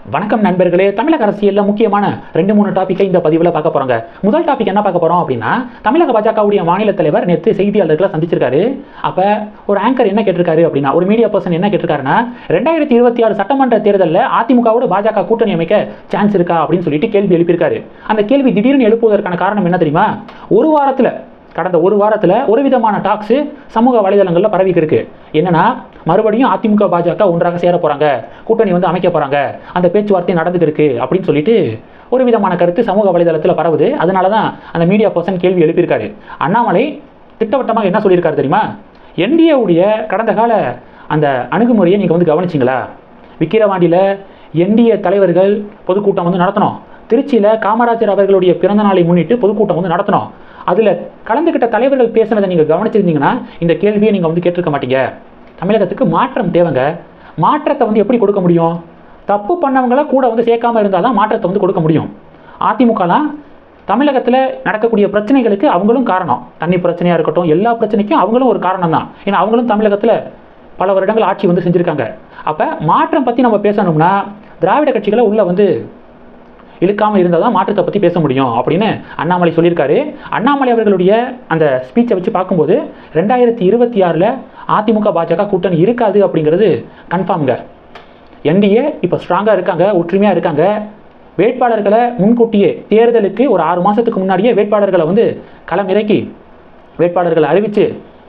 வணக்கம் நண்பர்களே தமிழக அரசியலில் முக்கியமான ரெண்டு மூணு டாப்பிக்கை இந்த பதிவில் பார்க்க போகிறோங்க முதல் டாபிக் என்ன பார்க்க போகிறோம் அப்படின்னா தமிழக பாஜகவுடைய மாநில தலைவர் நேற்று செய்தியாளர்களை சந்திச்சிருக்காரு அப்போ ஒரு ஆங்கர் என்ன கேட்டிருக்காரு அப்படின்னா ஒரு மீடியா பர்சன் என்ன கேட்டிருக்காருன்னா ரெண்டாயிரத்தி இருபத்தி ஆறு சட்டமன்ற தேர்தலில் அதிமுகவோட பாஜக கூட்டணி அமைக்க சான்ஸ் இருக்கா அப்படின்னு சொல்லிட்டு கேள்வி எழுப்பியிருக்காரு அந்த கேள்வி திடீர்னு எழுப்புவதற்கான காரணம் என்ன தெரியுமா ஒரு வாரத்தில் கடந்த ஒரு வாரத்தில் ஒரு விதமான டாக்ஸு சமூக வலைதளங்களில் பரவிக்கு இருக்கு என்னன்னா மறுபடியும் அதிமுக பாஜக ஒன்றாக சேர போகிறாங்க கூட்டணி வந்து அமைக்க போகிறாங்க அந்த பேச்சுவார்த்தை நடந்துட்டு இருக்கு அப்படின்னு சொல்லிட்டு ஒரு விதமான கருத்து சமூக வலைதளத்தில் பரவுது அதனால தான் அந்த மீடியா பர்சன் கேள்வி எழுப்பியிருக்காரு அண்ணாமலை திட்டவட்டமாக என்ன சொல்லியிருக்காரு தெரியுமா என்டிஏவுடைய கடந்த கால அந்த அணுகுமுறையை நீங்கள் வந்து கவனிச்சிங்களா விக்கிரவாண்டியில் என்டிஏ தலைவர்கள் பொதுக்கூட்டம் வந்து நடத்தணும் திருச்சியில் காமராஜர் அவர்களுடைய பிறந்த நாளை முன்னிட்டு பொதுக்கூட்டம் வந்து நடத்தணும் அதில் கலந்துக்கிட்ட தலைவர்கள் பேசுனதை நீங்கள் கவனிச்சிருந்தீங்கன்னா இந்த கேள்வியை நீங்கள் வந்து கேட்டிருக்க மாட்டீங்க தமிழகத்துக்கு மாற்றம் தேவைங்க மாற்றத்தை வந்து எப்படி கொடுக்க முடியும் தப்பு பண்ணவங்கள கூட வந்து சேர்க்காம இருந்தால் தான் மாற்றத்தை வந்து கொடுக்க முடியும் அதிமுகலாம் தமிழகத்தில் நடக்கக்கூடிய பிரச்சனைகளுக்கு அவங்களும் காரணம் தண்ணி பிரச்சனையாக இருக்கட்டும் எல்லா பிரச்சனைக்கும் அவங்களும் ஒரு காரணம் தான் ஏன்னா அவங்களும் தமிழகத்தில் பல வருடங்கள் ஆட்சி வந்து செஞ்சுருக்காங்க அப்போ மாற்றம் பற்றி நம்ம பேசணும்னா திராவிட கட்சிகளை உள்ளே வந்து இழுக்காமல் இருந்தால் தான் மாற்றத்தை பற்றி பேச முடியும் அப்படின்னு அண்ணாமலை சொல்லியிருக்காரு அண்ணாமலை அவர்களுடைய அந்த ஸ்பீச்சை வச்சு பார்க்கும்போது ரெண்டாயிரத்தி இருபத்தி ஆறில் அதிமுக பாஜக கூட்டணி இருக்காது அப்படிங்கிறது கன்ஃபார்ம்ங்க என்டிஏ இப்போ ஸ்ட்ராங்காக இருக்காங்க ஒற்றுமையாக இருக்காங்க வேட்பாளர்களை முன்கூட்டியே தேர்தலுக்கு ஒரு ஆறு மாதத்துக்கு முன்னாடியே வேட்பாளர்களை வந்து களம் இறக்கி வேட்பாளர்களை அறிவித்து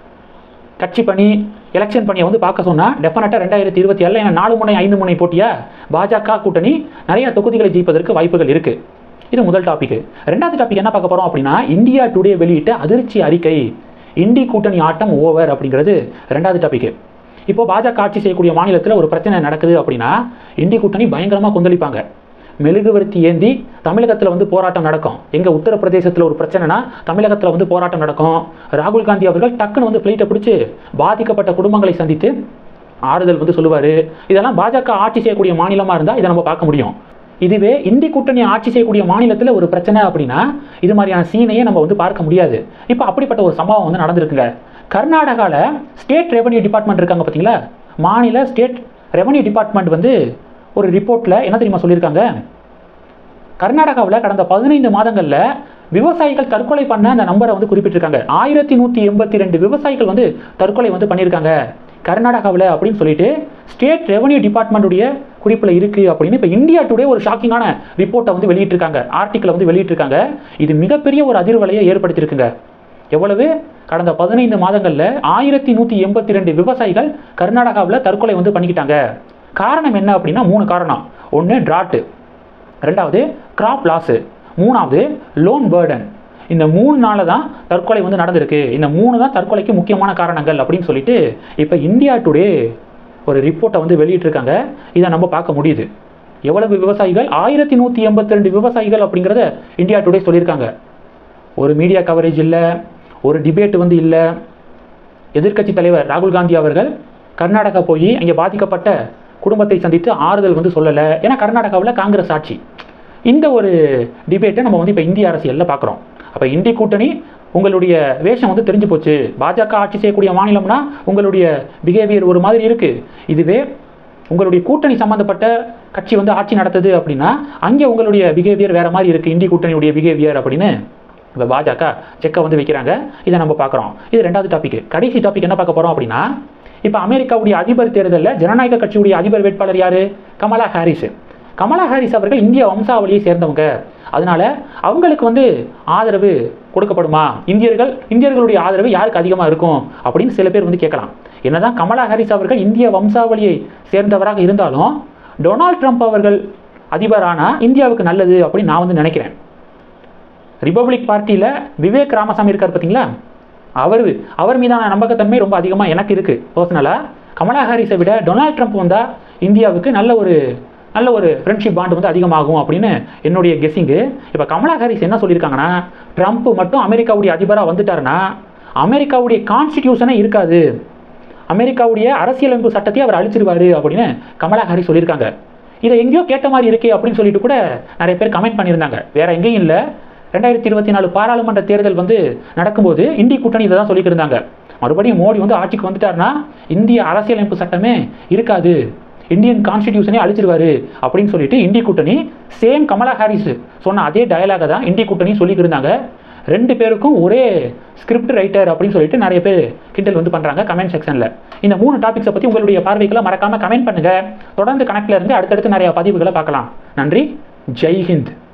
கட்சி பணி எலெக்ஷன் பணியை வந்து பார்க்க சொன்னால் டெஃபினட்டாக ரெண்டாயிரத்தி இருபத்தி ஏழில் ஏன்னா நாலு முனை ஐந்து முனை போட்டியா பாஜக கூட்டணி நிறைய தொகுதிகளை ஜெயிப்பதற்கு வாய்ப்புகள் இருக்குது இது முதல் டாபிக் ரெண்டாவது டாபிக் என்ன பார்க்க போகிறோம் அப்படின்னா இந்தியா டுடே வெளியிட்ட அதிர்ச்சி அறிக்கை இந்தி கூட்டணி ஆட்டம் ஓவர் அப்படிங்கிறது ரெண்டாவது டாபிக் இப்போ பாஜக ஆட்சி செய்யக்கூடிய மாநிலத்தில் ஒரு பிரச்சனை நடக்குது அப்படின்னா இந்தி கூட்டணி பயங்கரமாக கொந்தளிப்பாங்க மெழுகுவர்த்தி ஏந்தி தமிழகத்தில் வந்து போராட்டம் நடக்கும் எங்கள் உத்தரப்பிரதேசத்தில் ஒரு பிரச்சனைனா தமிழகத்தில் வந்து போராட்டம் நடக்கும் ராகுல் காந்தி அவர்கள் டக்குன்னு வந்து ஃப்ளைட்டை பிடிச்சி பாதிக்கப்பட்ட குடும்பங்களை சந்தித்து ஆறுதல் வந்து சொல்லுவார் இதெல்லாம் பாஜக ஆட்சி செய்யக்கூடிய மாநிலமாக இருந்தால் இதை நம்ம பார்க்க முடியும் இதுவே இந்தி கூட்டணி ஆட்சி செய்யக்கூடிய மாநிலத்தில் ஒரு பிரச்சனை அப்படின்னா இது மாதிரியான சீனையே நம்ம வந்து பார்க்க முடியாது இப்போ அப்படிப்பட்ட ஒரு சம்பவம் வந்து நடந்திருக்குங்க கர்நாடகாவில் ஸ்டேட் ரெவன்யூ டிபார்ட்மெண்ட் இருக்காங்க பார்த்தீங்களா மாநில ஸ்டேட் ரெவன்யூ டிபார்ட்மெண்ட் வந்து ஒரு ரிப்போர்ட்டில் என்ன தெரியுமா சொல்லியிருக்காங்க கர்நாடகாவில் கடந்த பதினைந்து மாதங்களில் விவசாயிகள் தற்கொலை பண்ண அந்த நம்பரை வந்து குறிப்பிட்டிருக்காங்க ஆயிரத்தி நூற்றி எண்பத்தி ரெண்டு விவசாயிகள் வந்து தற்கொலை வந்து பண்ணியிருக்காங்க கர்நாடகாவில் அப்படின்னு சொல்லிட்டு ஸ்டேட் ரெவன்யூ டிபார்ட்மெண்ட்டுடைய குறிப்பில் இருக்குது அப்படின்னு இப்போ இந்தியா டுடே ஒரு ஷாக்கிங்கான ரிப்போர்ட்டை வந்து வெளியிட்டிருக்காங்க ஆர்டிக்கலை வந்து வெளியிட்டிருக்காங்க இது மிகப்பெரிய ஒரு அதிர்வலையை ஏற்படுத்தியிருக்குங்க எவ்வளவு கடந்த பதினைந்து மாதங்களில் ஆயிரத்தி நூற்றி எண்பத்தி ரெண்டு விவசாயிகள் கர்நாடகாவில் தற்கொலை வந்து பண்ணிக்கிட்டாங்க காரணம் என்ன அப்படின்னா மூணு காரணம் ஒன்று ட்ராட்டு ரெண்டாவது கிராப் லாஸு மூணாவது லோன் பேர்டன் இந்த மூணு நாள தான் தற்கொலை வந்து நடந்திருக்கு இந்த மூணு தான் தற்கொலைக்கு முக்கியமான காரணங்கள் அப்படின்னு சொல்லிட்டு இப்போ இந்தியா டுடே ஒரு ரிப்போர்ட்டை வந்து வெளியிட்டிருக்காங்க இதை நம்ம பார்க்க முடியுது எவ்வளவு விவசாயிகள் ஆயிரத்தி நூற்றி எண்பத்தி ரெண்டு விவசாயிகள் அப்படிங்கிறத இந்தியா டுடே சொல்லியிருக்காங்க ஒரு மீடியா கவரேஜ் இல்லை ஒரு டிபேட் வந்து இல்லை எதிர்க்கட்சி தலைவர் ராகுல் காந்தி அவர்கள் கர்நாடகா போய் அங்கே பாதிக்கப்பட்ட குடும்பத்தை சந்தித்து ஆறுதல் வந்து சொல்லலை ஏன்னா கர்நாடகாவில் காங்கிரஸ் ஆட்சி இந்த ஒரு டிபேட்டை நம்ம வந்து இப்போ இந்திய அரசியலில் பார்க்குறோம் அப்போ இந்தி கூட்டணி உங்களுடைய வேஷம் வந்து தெரிஞ்சு போச்சு பாஜக ஆட்சி செய்யக்கூடிய மாநிலம்னா உங்களுடைய பிஹேவியர் ஒரு மாதிரி இருக்குது இதுவே உங்களுடைய கூட்டணி சம்மந்தப்பட்ட கட்சி வந்து ஆட்சி நடத்துது அப்படின்னா அங்கே உங்களுடைய பிஹேவியர் வேறு மாதிரி இருக்குது இந்தி கூட்டணியுடைய பிஹேவியர் அப்படின்னு இப்போ பாஜக செக்கை வந்து வைக்கிறாங்க இதை நம்ம பார்க்குறோம் இது ரெண்டாவது டாபிக் கடைசி டாபிக் என்ன பார்க்க போகிறோம் அப்படின்னா இப்போ அமெரிக்காவுடைய அதிபர் தேர்தலில் ஜனநாயக கட்சியுடைய அதிபர் வேட்பாளர் யார் கமலா ஹாரிஸ் கமலா ஹாரிஸ் அவர்கள் இந்திய வம்சாவளியை சேர்ந்தவங்க அதனால அவங்களுக்கு வந்து ஆதரவு கொடுக்கப்படுமா இந்தியர்கள் இந்தியர்களுடைய ஆதரவு யாருக்கு அதிகமாக இருக்கும் அப்படின்னு சில பேர் வந்து கேட்கலாம் என்னதான் கமலா ஹாரிஸ் அவர்கள் இந்திய வம்சாவளியை சேர்ந்தவராக இருந்தாலும் டொனால்ட் ட்ரம்ப் அவர்கள் அதிபரானா இந்தியாவுக்கு நல்லது அப்படின்னு நான் வந்து நினைக்கிறேன் ரிபப்ளிக் பார்ட்டியில் விவேக் ராமசாமி இருக்கார் பார்த்தீங்களா அவர் அவர் மீதான நம்பகத்தன்மை ரொம்ப அதிகமாக எனக்கு இருக்குது பர்சனலாக கமலா ஹாரிஸை விட டொனால்ட் ட்ரம்ப் வந்தால் இந்தியாவுக்கு நல்ல ஒரு நல்ல ஒரு ஃப்ரெண்ட்ஷிப் பாண்ட் வந்து அதிகமாகும் அப்படின்னு என்னுடைய கெஸ்ஸிங்கு இப்போ கமலா ஹாரிஸ் என்ன சொல்லியிருக்காங்கன்னா ட்ரம்ப் மட்டும் அமெரிக்காவுடைய அதிபராக வந்துட்டாருன்னா அமெரிக்காவுடைய கான்ஸ்டிடியூஷனே இருக்காது அமெரிக்காவுடைய அரசியலமைப்பு சட்டத்தை அவர் அழிச்சிருவாரு அப்படின்னு கமலா ஹாரிஸ் சொல்லியிருக்காங்க இதை எங்கேயோ கேட்ட மாதிரி இருக்கே அப்படின்னு சொல்லிட்டு கூட நிறைய பேர் கமெண்ட் பண்ணியிருந்தாங்க வேற எங்கேயும் இல்லை ரெண்டாயிரத்தி இருபத்தி நாலு பாராளுமன்ற தேர்தல் வந்து நடக்கும்போது இந்தி கூட்டணி இதை தான் சொல்லிட்டு இருந்தாங்க மறுபடியும் மோடி வந்து ஆட்சிக்கு வந்துட்டாருன்னா இந்திய அரசியலமைப்பு சட்டமே இருக்காது இந்தியன் கான்ஸ்டிடியூஷனே அழிச்சிருவாரு அப்படின்னு சொல்லிட்டு இந்திய கூட்டணி சேம் கமலா ஹாரிஸ் சொன்ன அதே டயலாக தான் இந்திய கூட்டணி சொல்லிக்கிருந்தாங்க ரெண்டு பேருக்கும் ஒரே ஸ்கிரிப்ட் ரைட்டர் அப்படின்னு சொல்லிட்டு நிறைய பேர் கிண்டல் வந்து பண்ணுறாங்க கமெண்ட் செக்ஷனில் இந்த மூணு டாபிக்ஸை பற்றி உங்களுடைய பார்வைகளை மறக்காமல் கமெண்ட் பண்ணுங்கள் தொடர்ந்து கணக்கில் இருந்து அடுத்தடுத்து நிறைய பதிவுகளை பார்க்கலாம் நன்றி ஜெய் ஹிந்த்